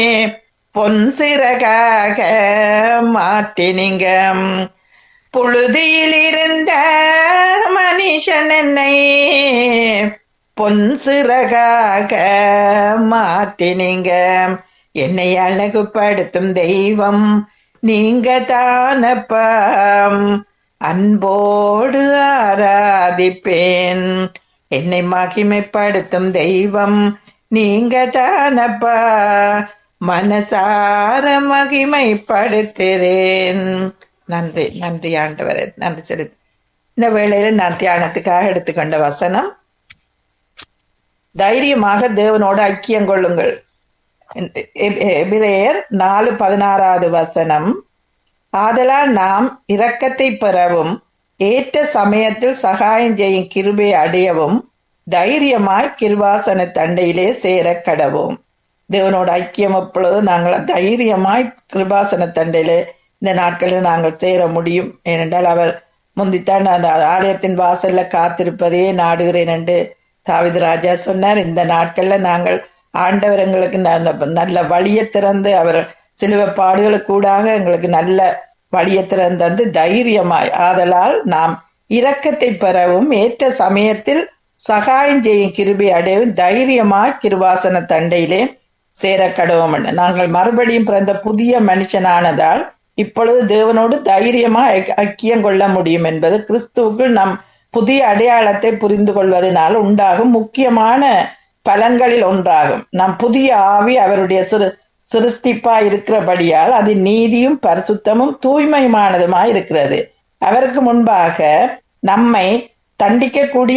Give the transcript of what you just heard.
பொன் சிறகாக மாற்றினீங்க புழுதியில் இருந்த மனுஷன் என்னை பொன் சிறகாக மாற்றினீங்க என்னை அழகுபடுத்தும் தெய்வம் நீங்க தானப்பா அன்போடு ஆராதிப்பேன் என்னை மகிமைப்படுத்தும் தெய்வம் நீங்க தானப்பா மனசார மகிமைப்படுத்துகிறேன் நன்றி நன்றி ஆண்டவரே நன்றி சரி இந்த வேளையில நான் தியானத்துக்காக எடுத்துக்கொண்ட வசனம் தைரியமாக தேவனோடு ஐக்கியம் கொள்ளுங்கள் எபிரேயர் நாலு பதினாறாவது வசனம் ஆதலால் நாம் இரக்கத்தை பெறவும் ஏற்ற சமயத்தில் சகாயம் செய்யும் கிருபை அடையவும் தைரியமாய் கிருவாசன தண்டையிலே சேர கடவோம் தேவனோட ஐக்கியம் எப்பொழுது நாங்கள் தைரியமாய் கிருபாசன தண்டையிலே இந்த நாட்களில் நாங்கள் சேர முடியும் ஏனென்றால் அவர் முந்தித்தான் அந்த ஆலயத்தின் வாசல்ல காத்திருப்பதையே நாடுகிறேன் என்று தாவித ராஜா சொன்னார் இந்த நாட்கள்ல நாங்கள் ஆண்டவர் எங்களுக்கு நல்ல வழியை திறந்து அவர் சிலுவ பாடுகளுக்கூடாக எங்களுக்கு நல்ல வழியை திறந்து தைரியமாய் ஆதலால் நாம் இரக்கத்தை பெறவும் ஏற்ற சமயத்தில் சகாயம் செய்யும் கிருபி அடையவும் தைரியமாய் கிருவாசன தண்டையிலே சேர கடவோம் நாங்கள் மறுபடியும் பிறந்த புதிய மனுஷனானதால் இப்பொழுது தேவனோடு தைரியமா ஐக்கியம் கொள்ள முடியும் என்பது கிறிஸ்துவுக்குள் நம் புதிய அடையாளத்தை புரிந்து கொள்வதனால் உண்டாகும் முக்கியமான பலன்களில் ஒன்றாகும் நம் புதிய ஆவி அவருடைய சிறு சிருஷ்டிப்பா இருக்கிறபடியால் அது நீதியும் பரிசுத்தமும் தூய்மையுமானதுமாய் இருக்கிறது அவருக்கு முன்பாக நம்மை தண்டிக்கக்கூடிய